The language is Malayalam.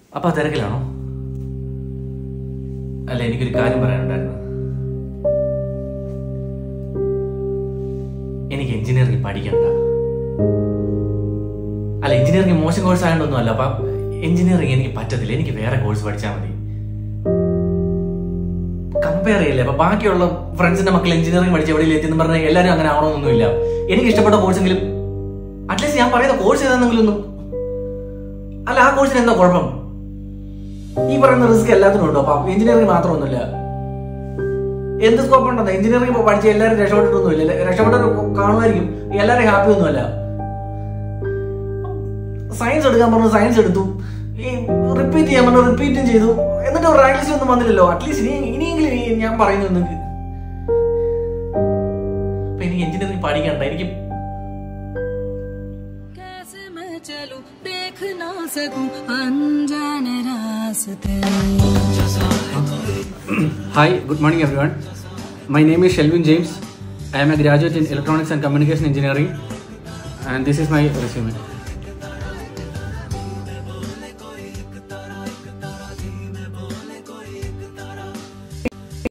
അപ്പൊ ആ തിരക്കിലാണോ അല്ല എനിക്കൊരു കാര്യം പറയാനുണ്ടായിരുന്നു എനിക്ക് എഞ്ചിനീയറിംഗ് പഠിക്കണ്ട അല്ല എഞ്ചിനീയറിംഗ് മോശം കോഴ്സ് ആയതുകൊണ്ടൊന്നും അല്ല അപ്പൊ എഞ്ചിനീയറിംഗ് എനിക്ക് പറ്റത്തില്ല എനിക്ക് വേറെ കോഴ്സ് പഠിച്ചാൽ മതി കമ്പയർ ചെയ്യില്ല അപ്പൊ ബാക്കിയുള്ള ഫ്രണ്ട്സിന്റെ മക്കൾ എഞ്ചിനീയറിംഗ് പഠിച്ച് എവിടെ എത്തിയെന്ന് പറഞ്ഞാൽ എല്ലാവരും അങ്ങനെ ആവണമെന്നൊന്നുമില്ല എനിക്ക് ഇഷ്ടപ്പെട്ട കോഴ്സെങ്കിലും അറ്റ്ലീസ്റ്റ് ഞാൻ പറയുന്ന കോഴ്സ് ഏതാണെങ്കിലും ഒന്നും അല്ല ആ കോഴ്സിന് എന്താ കുഴപ്പം ഈ പറയുന്ന റിസ്ക് എല്ലാത്തിനും ഉണ്ടോ അപ്പൊ എഞ്ചിനീയറിംഗ് മാത്രമൊന്നുമില്ല എന്ത് സ്കോപ്പ് ഉണ്ടെന്ന് എഞ്ചിനീയറിംഗ് പഠിച്ച എല്ലാവരും രക്ഷപ്പെട്ടിട്ടൊന്നുമില്ല രക്ഷപ്പെട്ട കാണുമായിരിക്കും എല്ലാവരും ഹാപ്പി ഒന്നുമല്ല സയൻസ് എടുക്കാൻ പറഞ്ഞു സയൻസ് എടുത്തു ഈ റിപ്പീറ്റ് ചെയ്യാൻ പറഞ്ഞു റിപ്പീറ്റും ചെയ്തു എന്നിട്ട് റാങ്ക് ലിസ്റ്റ് ഒന്നും വന്നില്ലല്ലോ അറ്റ്ലീസ്റ്റ് ഇനി ഇനിയെങ്കിലും ഈ ഞാൻ പറയുന്നു നിങ്ങൾക്ക് അപ്പൊ എനിക്ക് എഞ്ചിനീയറിംഗ് പഠിക്കണ്ട എനിക്ക് कैसे मैं चलूं देख ना सकूं अनजान रास्ते Hi, good morning everyone. My name is Shelvin James. I am a graduate in Electronics and Communication Engineering and this is my resume.